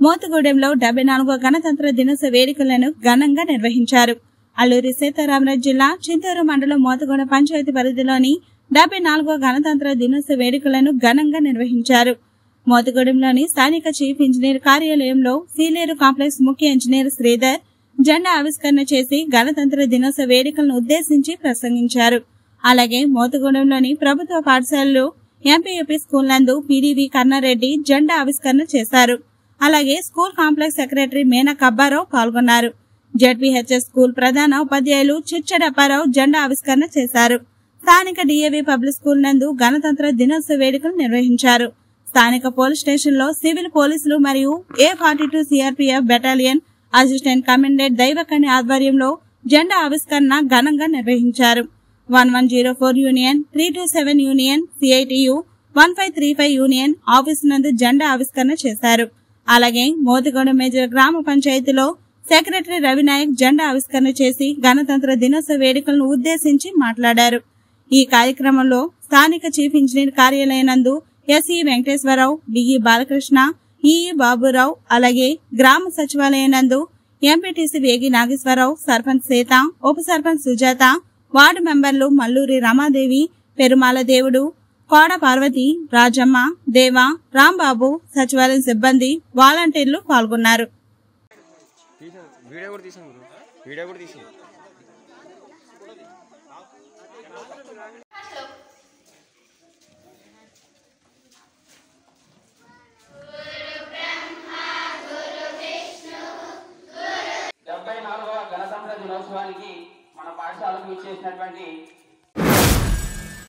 మోతుగూడెంలో డెబ్బై నాలుగో గణతంత్ర దినోత్సవ వేడుకలను ఘనంగా నిర్వహించారు అల్లూరి సీతారామరాజు జిల్లా చింతూరు మండలం మోతగూడ పంచాయతీ పరిధిలోని డెబ్బై నాలుగో గణతంత్ర దినోత్సవ వేడుకలను ఘనంగా నిర్వహించారు మోతగూడెంలోని స్థానిక చీఫ్ ఇంజనీర్ కార్యాలయంలో సీలేరు కాంప్లెక్స్ ముఖ్య ఇంజనీర్ శ్రీధర్ జెండా ఆవిష్కరణ చేసి గణతంత్ర దినోత్సవ వేడుకలను ఉద్దేశించి ప్రసంగించారు అలాగే మోతగూడెంలోని ప్రభుత్వ పాఠశాలలో ఎంపీయూపీ స్కూల్ నందు పీడీవీ కర్ణారెడ్డి జెండా ఆవిష్కరణ చేశారు అలాగే స్కూల్ కాంప్లెక్స్ సెక్రటరీ మేనక్ అబ్బారావు పాల్గొన్నారు జడ్పీహెచ్ఎస్ స్కూల్ ప్రధాన ఉపాధ్యాయులు చిచ్చడ అప్పారావు జెండా ఆవిష్కరణ చేశారు స్థానిక డిఏవి పబ్లిక్ స్కూల్ నందు గణతంత్ర దినోత్సవ వేడుకలు నిర్వహించారు స్థానిక పోలీస్ స్టేషన్ లో సివిల్ పోలీసులు మరియు A forty two CRPF battalion assistant commandant దైవకణి ఆధ్వర్యంలో జెండా ఆవిష్కరణ ఘనంగా నిర్వహించారు one one zero four union three two seven union CITU one five three five union office నందు జెండా ఆవిష్కరణ చేశారు అలాగే మోతిగూడ మేజర్ గ్రామ పంచాయతీలో సెక్రటరీ రవినాయక్ జెండా ఆవిష్కరణ చేసి గణతంత్ర దినోత్సవ వేడుకలను ఉద్దేశించి మాట్లాడారు ఈ కార్యక్రమంలో స్థానిక చీఫ్ ఇంజనీర్ కార్యాలయం నందు SE Venkateswara Rao DE Balakrishna EE Babu Rao అలాగే గ్రామ సచివాలయం నందు ఎంపీటీసీ వేగి నాగేశ్వరరావు సర్పంచ్ సీత ఉప సర్పంచ్ సుజాత వార్డు మెంబర్లు మల్లూరి రమాదేవి పెరుమాల దేవుడు కోడ పార్వతి రాజమ్మ దేవ రాంబాబు సచివాలయం సిబ్బంది వాలంటీర్లు పాల్గొన్నారు తీసాను వీడియో కూడా తీసాను బ్రో వీడియో కూడా తీసాను డెబ్బై నాలుగవ గణతంత్ర దినోత్సవానికి మన పాఠశాలకు ఇచ్చేసినటువంటి